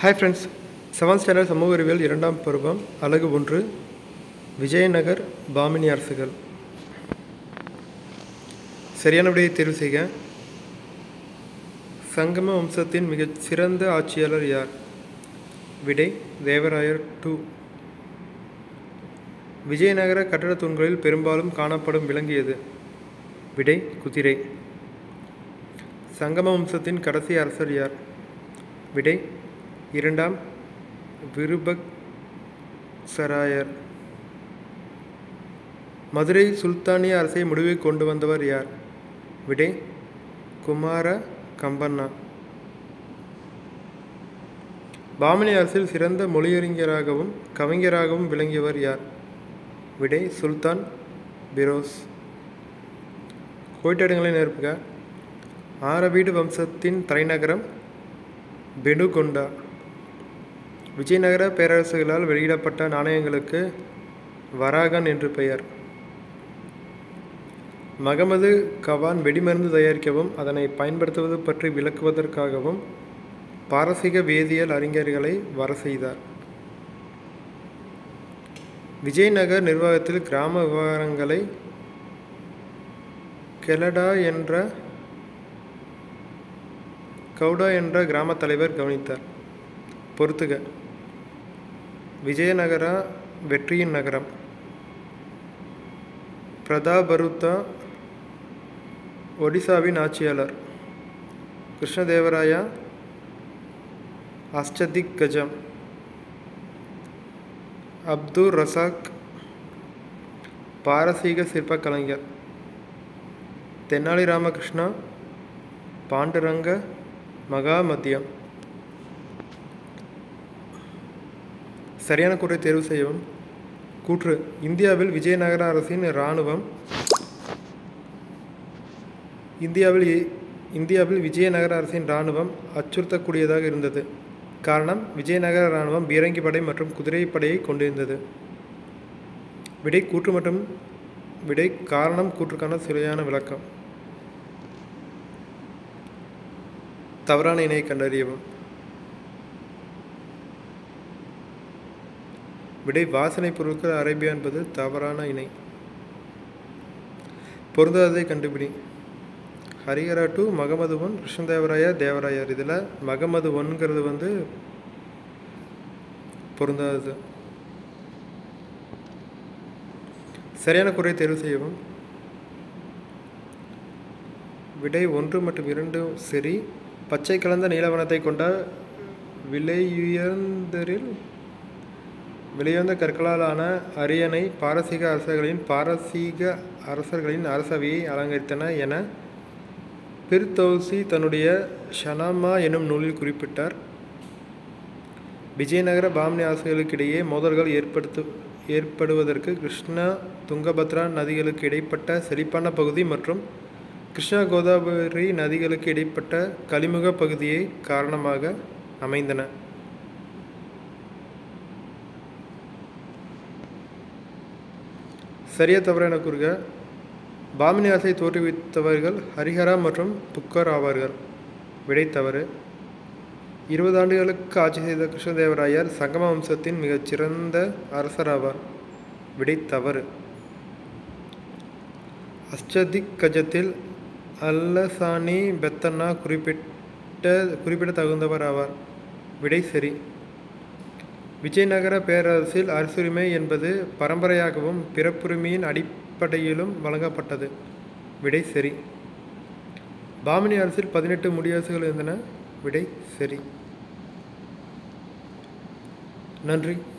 hi friends seventh standard சமூக அறிவியல் இரண்டாம் பருவம் அலகு ஒன்று விஜயநகர் பாமினி அரசுகள் சரியான விடையை தேர்வு செய்க சங்கம வம்சத்தின் மிகச் சிறந்த ஆட்சியாளர் யார் விடை தேவராயர் டூ விஜயநகர கட்டடத் தூண்களில் பெரும்பாலும் காணப்படும் விலங்கு எது விடை குதிரை சங்கம வம்சத்தின் கடைசி அரசர் யார் விடை இரண்டாம் விருபக் சராயர் மதுரை சுல்தானிய அரசை முடிவுக்கு கொண்டு வந்தவர் யார் விடை குமார கம்பண்ணா பாமினி அரசில் சிறந்த மொழியறிஞராகவும் கவிஞராகவும் விளங்கியவர் யார் விடை சுல்தான் பிரோஸ் கோயிட்டடங்களை நிரப்புக ஆரவீடு வம்சத்தின் தலைநகரம் பெனுகொண்டா விஜயநகர பேரரசுகளால் வெளியிடப்பட்ட நாணயங்களுக்கு வராகன் என்று பெயர் மகமது கவான் வெடிமருந்து தயாரிக்கவும் அதனை பயன்படுத்துவது பற்றி விளக்குவதற்காகவும் பாரசீக வேதியியல் அறிஞர்களை வர செய்தார் விஜயநகர் நிர்வாகத்தில் கிராம விவகாரங்களை கெலடா என்ற கவுடா என்ற கிராம தலைவர் கவனித்தார் பொறுத்துக விஜயநகரா வெற்றியின் நகரம் பிரதாபருத்தா ஒடிசாவின் ஆட்சியாளர் கிருஷ்ணதேவராயா அஷ்டதிக் கஜம் அப்துல் ரசாக் பாரசீக சிற்ப கலைஞர் தென்னாலி ராமகிருஷ்ணா பாண்டுரங்க மகாமத்தியம் சரியான கூற்றை தேர்வு செய்யவும் கூற்று இந்தியாவில் விஜயநகர அரசின் இராணுவம் இந்தியாவில் இ- இந்தியாவில் விஜயநகர அரசின் இராணுவம் அச்சுறுத்தக்கூடியதாக இருந்தது காரணம் விஜயநகர இராணுவம் பீரங்கி படை மற்றும் குதிரைப்படையை கொண்டிருந்தது விடை கூற்று மற்றும் விடை காரணம் கூற்றுக்கான சரியான விளக்கம் தவறான இணையை கண்டறியவும் விடை வாசனை பொருட்கள் அரேபியா என்பது தவறான இணை பொருந்தாததை கண்டுபிடி ஹரிஹரா டு மகமது ஒன் கிருஷ்ணதேவராயா தேவராயர் இதில் மகமது ஒன்ங்கிறது வந்து பொருந்தாதது சரியான குறை தேர்வு செய்யவும் விடை ஒன்று மற்றும் இரண்டு சரி பச்சை கலந்த நீலவனத்தை கொண்ட விலையுயர்ந்தரில் விலையுயர்ந்த கற்களால் ஆன அரியணை பாரசீக அரசர்களின் பாரசீக அரசர்களின் அரசவையை அலங்கரித்தன என பிர்தௌசி தன்னுடைய ஷனாமா எனும் நூலில் குறிப்பிட்டார் விஜயநகர பாம்னி அரசுகளுக்கிடையே மோதல்கள் ஏற்படுத்து ஏற்படுவதற்கு கிருஷ்ணா துங்கபத்ரா நதிகளுக்கு இடைப்பட்ட செழிப்பான பகுதி மற்றும் கிருஷ்ணா கோதாவரி நதிகளுக்கு இடைப்பட்ட கலிமுக பகுதியை காரணமாக அமைந்தன சரியா தவற என கூறுக பாமினி அரசை தோற்றுவித்தவர்கள் ஹரிஹரா மற்றும் புக்கர் ஆவார்கள் விடை தவறு இருபது ஆண்டுகளுக்கு ஆட்சி செய்த கிருஷ்ணதேவராயர் சங்கம வம்சத்தின் மிகச்சிறந்த அரசர் ஆவார் விடை தவறு அஷ்டதிக் கஜத்தில் அல்லசானி பெத்தன்னா குறிப்பிட்ட குறிப்பிட தகுந்தவர் ஆவார் விடை சரி விஜயநகர பேரரசில் அரசுரிமை என்பது பரம்பரையாகவும் பிறப்புரிமையின் அடிப்படையிலும் வழங்கப்பட்டது விடை சரி பாமினி அரசில் பதினெட்டு முடியரசுகள் இருந்தன விடை சரி நன்றி